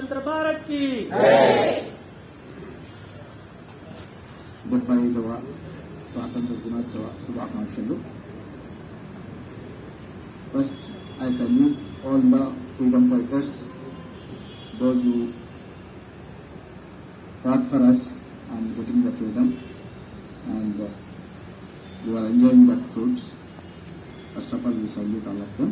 స్వతంత్ర భారత్ కి డెబ్బై ఐదవ స్వాతంత్ర దినోత్సవ శుభాకాంక్షలు first I salute all the freedom fighters those who fought for us and getting the freedom and uh, you are enjoying that fruits. First of all, we salute all of them.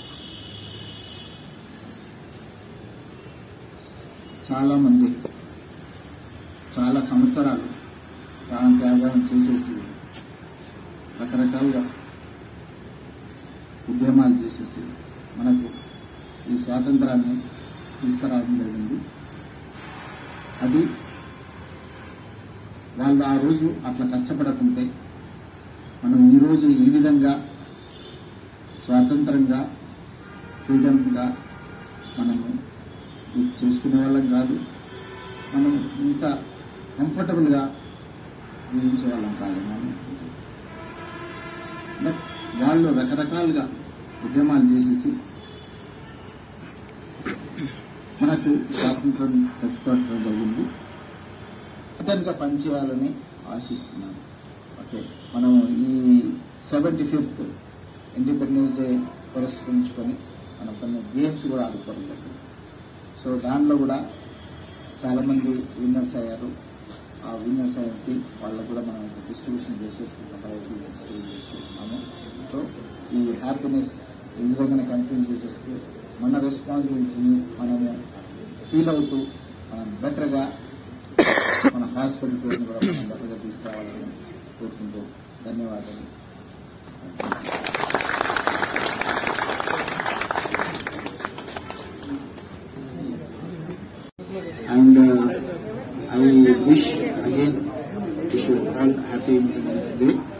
చాలా మంది చాలా సంవత్సరాలు ప్రాణ త్యాగం చేసేసి రకరకాలుగా ఉద్యమాలు చేసేసి మనకు ఈ స్వాతంత్రాన్ని తీసుకురావడం జరిగింది అది వాళ్ళు ఆ రోజు అట్లా కష్టపడకుంటే మనం ఈ రోజు ఈ విధంగా స్వాతంత్రంగా ఫ్రీడమ్గా మనము ఇది చేసుకునే వాళ్ళం కాదు మనం ఇంత కంఫర్టబుల్గా జీవించే వాళ్ళం కాదు మనం బట్ వాళ్ళు రకరకాలుగా ఉద్యమాలు చేసేసి మనకు స్వాతంత్రం తెచ్చుకోవడం జరిగింది అతనిగా పనిచేయాలని ఆశిస్తున్నాను ఓకే మనం ఈ సెవెంటీ ఫిఫ్త్ ఇండిపెండెన్స్ డే పురస్కరించుకొని మనం కొన్ని గేమ్స్ కూడా ఆడుకోవడం జరిగింది సో దానిలో కూడా చాలా మంది విన్నర్స్ అయ్యారు ఆ విన్నర్స్ అయ్యి వాళ్ళకు కూడా మనం డిస్ట్రిబ్యూషన్ చేసేసుకుంటాం ప్రైజ్ డిస్ట్రిబ్యూట్ చేసుకుంటున్నాము సో ఈ హ్యాపీనెస్ ఈ విధంగా కంటిన్యూ చేసేస్తూ మన రెస్పాన్సిబిలిటీని మనము ఫీల్ అవుతూ మనం బెటర్గా మన హాస్పిటల్ పేరుని కూడా మనం బెటర్గా తీసుకురావాలని కోరుకుంటూ ధన్యవాదాలు and uh, I wish again wish you all happy Independence Day